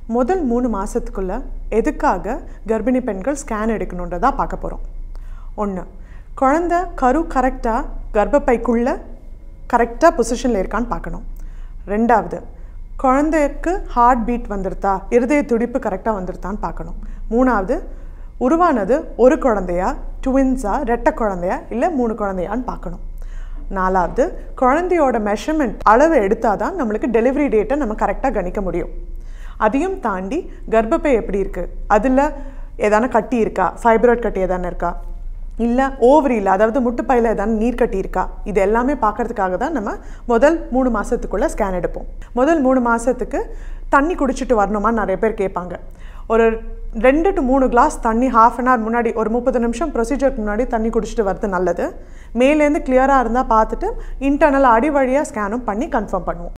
முதல் மூணு மாதத்துக்குள்ளே எதுக்காக கர்ப்பிணி பெண்கள் ஸ்கேன் எடுக்கணுன்றதா பார்க்க போகிறோம் ஒன்று குழந்த கரு கரெக்டாக கர்ப்பப்பைக்குள்ளே கரெக்டாக பொசிஷனில் இருக்கான்னு பார்க்கணும் ரெண்டாவது குழந்தைக்கு ஹார்ட் பீட் வந்துருத்தா இருதய துடிப்பு கரெக்டாக வந்துருத்தான்னு பார்க்கணும் மூணாவது உருவானது ஒரு குழந்தையா ட்வின்ஸா ரெட்டை குழந்தையா இல்லை மூணு குழந்தையான்னு பார்க்கணும் நாலாவது குழந்தையோட மெஷர்மெண்ட் அளவு எடுத்தால் தான் நம்மளுக்கு டெலிவரி டேட்டை நம்ம கரெக்டாக கணிக்க முடியும் அதையும் தாண்டி கர்ப்பப்பை எப்படி இருக்குது அதில் ஏதான கட்டி இருக்கா ஃபைப்ராய்ட் கட்டி எதான இருக்கா இல்லை ஓவரியில் அதாவது முட்டுப்பையில் ஏதான நீர் கட்டி இருக்கா இது எல்லாமே பார்க்கறதுக்காக தான் நம்ம முதல் மூணு மாதத்துக்குள்ளே ஸ்கேன் எடுப்போம் முதல் மூணு மாதத்துக்கு தண்ணி குடிச்சிட்டு வரணுமான்னு நிறைய பேர் கேட்பாங்க ஒரு ரெண்டு டு மூணு கிளாஸ் தண்ணி ஹாஃப் அன் ஹவர் முன்னாடி ஒரு முப்பது நிமிஷம் ப்ரொசீஜருக்கு முன்னாடி தண்ணி குடிச்சிட்டு வரது நல்லது மேலேருந்து கிளியராக இருந்தால் பார்த்துட்டு இன்டர்னல் அடி வழியாக ஸ்கேனும் பண்ணி கன்ஃபார்ம் பண்ணுவோம்